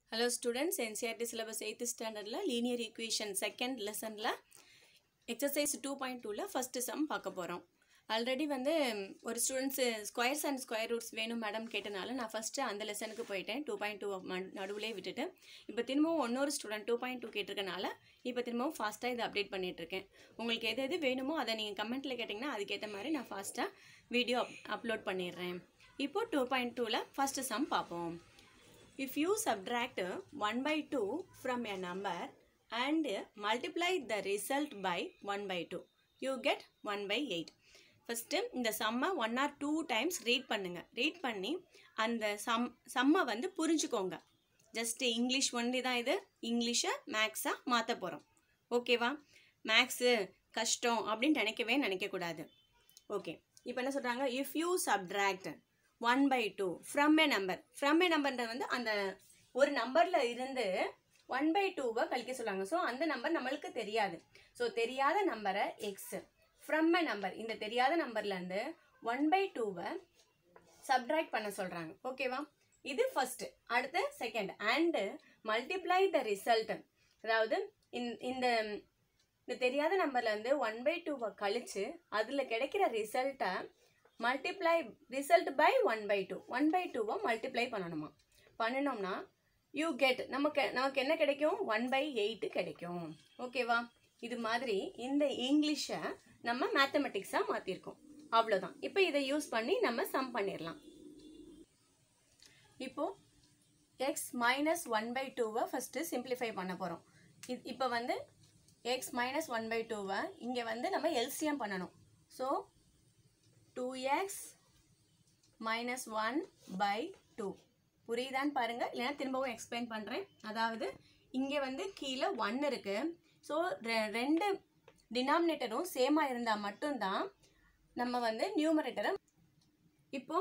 Hello students NCERT syllabus eighth ஸ்டாண்டர்டில் linear equation second லெசனில் exercise two point டூவில் first sum பார்க்க போகிறோம் ஆல்ரெடி வந்து ம், ஒரு students squares and square roots வேணும் மேடம் கேட்டனால நான் ஃபஸ்ட்டு அந்த லெசனுக்கு போயிட்டேன் டூ பாயிண்ட் டூ நடுவுலே விட்டுட்டு இப்போ திரும்பவும் இன்னொரு ஸ்டூடெண்ட் டூ பாயிண்ட் டூ கேட்டிருக்கனால இப்போ திரும்பவும் ஃபாஸ்ட்டாக இதை அப்டேட் பண்ணிகிட்ருக்கேன் உங்களுக்கு எது எது வேணுமோ அதை நீங்கள் கமெண்ட்டில் கேட்டிங்கன்னா அதுக்கேற்ற மாதிரி நான் ஃபாஸ்ட்டாக வீடியோ அப் அப்லோட் பண்ணிடுறேன் இப்போ டூ பாயிண்ட் டூவில் ஃபஸ்ட்டு சம் பார்ப்போம் If you subtract 1 by 2 from a number and multiply the result by 1 by 2, you get 1 by 8. First இந்த சம்மை one or two times read பண்ணுங்க ரீட் பண்ணி அந்த சம் சம்மை வந்து புரிஞ்சுக்கோங்க ஜஸ்ட் இங்கிலீஷ் ஒன்லி தான் இது இங்கிலீஷை மேக்ஸாக மாற்ற போகிறோம் ஓகேவா மேக்ஸு கஷ்டம் அப்படின்னு நினைக்கவே நினைக்கக்கூடாது ஓகே இப்போ என்ன சொல்கிறாங்க if you subtract one by two from a number from a நம்பர்ன்றது வந்து அந்த ஒரு நம்பரில் இருந்து ஒன் பை டூவை கழிக்க சொல்லுவாங்க ஸோ அந்த நம்பர் நம்மளுக்கு தெரியாது ஸோ தெரியாத நம்பரை எக்ஸ் ஃப்ரம் ஏ நம்பர் இந்த தெரியாத நம்பர்லேருந்து ஒன் பை டூவை சப்ட்ராக்ட் பண்ண சொல்கிறாங்க ஓகேவா இது ஃபர்ஸ்ட் அடுத்து second and multiply the result அதாவது இந்த இந்த இந்த தெரியாத நம்பர்ல இருந்து ஒன் பை டூவை கழிச்சு அதில் கிடைக்கிற ரிசல்ட்டை multiply result by one by two one by டூவை மல்டிப்ளை பண்ணணுமா பண்ணினோம்னா யூ கெட் நமக்கு நமக்கு என்ன கிடைக்கும் ஒன் பை எயிட்டு கிடைக்கும் ஓகேவா இது மாதிரி இந்த இங்கிலீஷை நம்ம மேத்தமெட்டிக்ஸாக மாற்றிருக்கோம் அவ்வளோதான் இப்போ இதை யூஸ் பண்ணி நம்ம சம் பண்ணிடலாம் இப்போ எக்ஸ் மைனஸ் ஒன் பை டூவை ஃபஸ்ட்டு சிம்பிளிஃபை பண்ண போகிறோம் இது இப்போ வந்து எக்ஸ் மைனஸ் ஒன் பை டூவை இங்கே வந்து நம்ம எல்சிஎம் பண்ணணும் so two x minus one by two புரியுதான்னு பாருங்கள் இல்லைன்னா திரும்பவும் எக்ஸ்பிளைன் பண்ணுறேன் அதாவது இங்கே வந்து கீழே ஒன் இருக்குது ஸோ ரெண்டு டினாமினேட்டரும் சேமாக இருந்தால் மட்டும்தான் நம்ம வந்து நியூமரேட்டரை இப்போ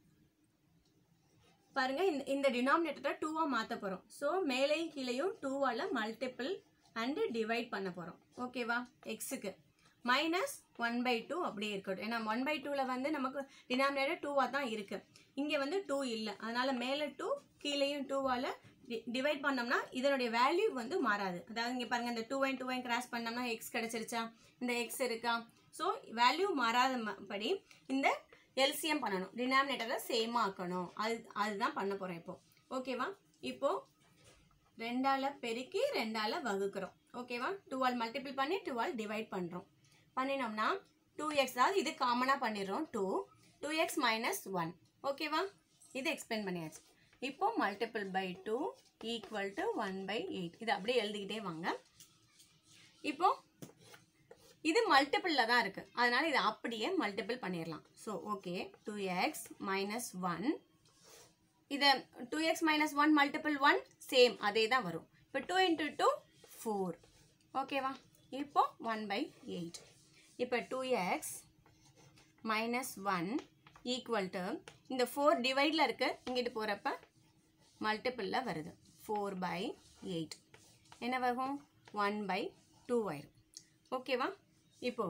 பாருங்க இந்த இந்த டினாமினேட்டரை டூவாக மாற்ற போகிறோம் ஸோ மேலேயும் கீழேயும் டூவால் மல்டிபிள் அண்டு டிவைட் பண்ண போகிறோம் ஓகேவா எக்ஸுக்கு மைனஸ் ஒன் பை டூ அப்படியே இருக்கட்டும் ஏன்னா ஒன் பை டூவில் வந்து நமக்கு டினாமினேட்டர் டூவாக தான் இருக்குது இங்கே வந்து டூ இல்லை அதனால் மேலே டூ கீழேயும் டூவால் டிவைட் பண்ணோம்னா இதனுடைய வேல்யூ வந்து மாறாது அதாவது இங்கே பாருங்கள் இந்த two one two one cross பண்ணோம்னா எக்ஸ் கிடச்சிருச்சா இந்த எக்ஸ் இருக்கா ஸோ வேல்யூ மாறாத ம- படி இந்த எல்சிஎம் பண்ணணும் டினாமினேட்டரை சேமாக ஆக்கணும் அது அதுதான் பண்ண போகிறோம் இப்போ ஓகேவா இப்போ ரெண்டால் பெருக்கி ரெண்டால் வகுக்கிறோம் ஓகேவா டூவால் மல்டிபிள் பண்ணி டூவால் டிவைட் பண்ணுறோம் பண்ணினோம்னா டூ எக்ஸ் அதாவது இது காமனாக பண்ணிடுறோம் two two x minus one ஓகேவா இது எக்ஸ்பிளைன் பண்ணியாச்சு இப்போ multiple by two equal to one by eight இது அப்படியே எழுதிக்கிட்டே வாங்க இப்போ இது மல்டிபிளில் தான் இருக்குது அதனால இதை அப்படியே மல்டிபிள் பண்ணிடலாம் so okay two x minus one இதை two x minus one multiple one same அதே தான் வரும் இப்போ டூ இன்ட்டு டூ ஃபோர் ஓகேவா இப்போ ஒன் பை எயிட் இப்போ two x minus one equal to இந்த ஃபோர் டிவைடில் இருக்கு இங்கிட்டு போகிறப்ப மல்டிப்பிளில் வருது ஃபோர் பை எயிட் என்ன வரும் ஒன் பை டூ ஆயிரும் ஓகேவா இப்போ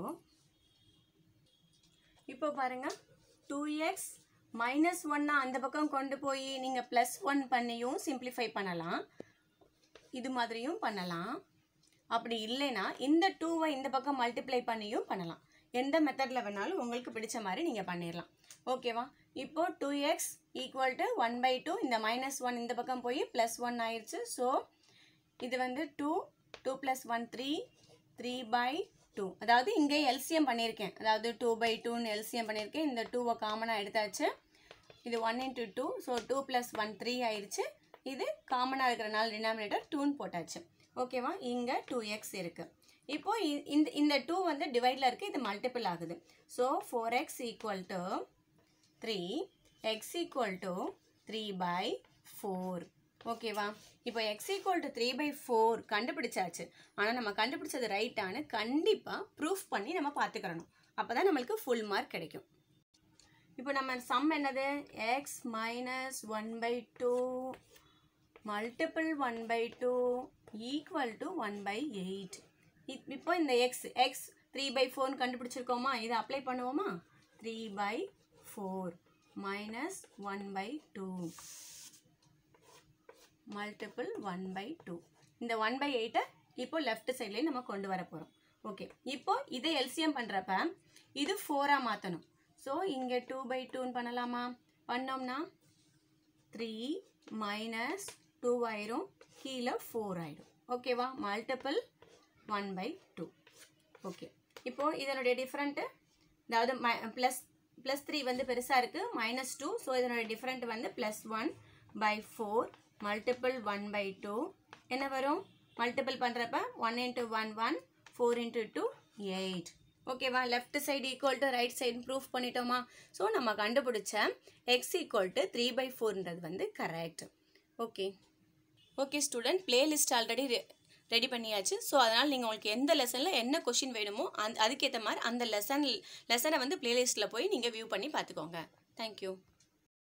இப்போ பாருங்க டூ எக்ஸ் மைனஸ் ஒன்னா அந்த பக்கம் கொண்டு போய் நீங்கள் ப்ளஸ் ஒன் பண்ணியும் சிம்பிளிஃபை பண்ணலாம் இது மாதிரியும் பண்ணலாம் அப்படி இல்லைன்னா இந்த டூவை இந்த பக்கம் மல்டிப்ளை பண்ணியும் பண்ணலாம் எந்த மெத்தடில் வேணாலும் உங்களுக்கு பிடிச்ச மாதிரி நீங்கள் பண்ணிடலாம் ஓகேவா இப்போ two x equal to one by two இந்த மைனஸ் ஒன் இந்த பக்கம் போய் ப்ளஸ் ஒன் ஆயிடுச்சு ஸோ இது வந்து two two plus one three three by two அதாவது இங்கே எல்சிஎம் பண்ணியிருக்கேன் அதாவது டூ பை டூன்னு எல்சிஎம் பண்ணியிருக்கேன் இந்த டூவை காமனாக எடுத்தாச்சு இது one into two so two plus one three ஆயிடுச்சு இது காமனாக இருக்கிறனால டினாமினேட்டர் டூன்னு போட்டாச்சு ஓகேவா இங்கே டூ எக்ஸ் இருக்குது இப்போ இ- இந்த இந்த டூ வந்து டிவைடில் இருக்குது இது மல்டிபிள் ஆகுது so four x equal to three x equal to three by four ஓகேவா இப்போ x equal to three by four கண்டுபிடிச்சாச்சு ஆனால் நம்ம கண்டுபிடிச்சது ரைட்டானு கண்டிப்பாக ப்ரூஃப் பண்ணி நம்ம பார்த்துக்கிறணும் அப்போ தான் நம்மளுக்கு ஃபுல் மார்க் கிடைக்கும் இப்போ நம்ம சம் என்னது x minus one by two multiple one by two equal to one by eight இப்போ இந்த எக்ஸ் எக்ஸ் த்ரீ பை ஃபோர்னு கண்டுபிடிச்சிருக்கோமா இதை அப்ளை பண்ணுவோமா three by four minus one by two multiple one by two இந்த one by எயிட்டை இப்போ left சைட்லேயே நம்ம கொண்டு வர போகிறோம் ஓகே இப்போ இதை எல்சிஎம் பண்ணுறப்ப இது ஃபோராக மாற்றணும் ஸோ இங்கே டூ பை டூன்னு பண்ணலாமா பண்ணோம்னா த்ரீ மைனஸ் டூ ஆயிரும் கீழே ஃபோர் ஆயிடும் ஓகேவா multiple one by two okay இப்போ இதனுடைய டிஃப்ரெண்ட்டு அதாவது ப்ளஸ் ப்ளஸ் த்ரீ வந்து பெருசாக இருக்குது மைனஸ் டூ ஸோ இதனுடைய டிஃப்ரெண்ட் வந்து plus one by four multiple one by two என்ன வரும் மல்டிபிள் பண்ணுறப்ப one into one one four into two eight ஓகேவா left side equal to right side proof பண்ணிட்டோமா ஸோ நம்ம கண்டுபிடிச்ச x equal to three by ஃபோர்ன்றது வந்து correct okay okay student playlist already ready பண்ணியாச்சு ஸோ அதனால் நீங்கள் உங்களுக்கு எந்த லெசனில் என்ன கொஷின் வேணுமோ அந்த அதுக்கேற்ற மாதிரி அந்த லெசன் லெசனை வந்து பிளேலிஸ்ட்டில் போய் நீங்கள் வியூ பண்ணி பார்த்துக்கோங்க தேங்க்யூ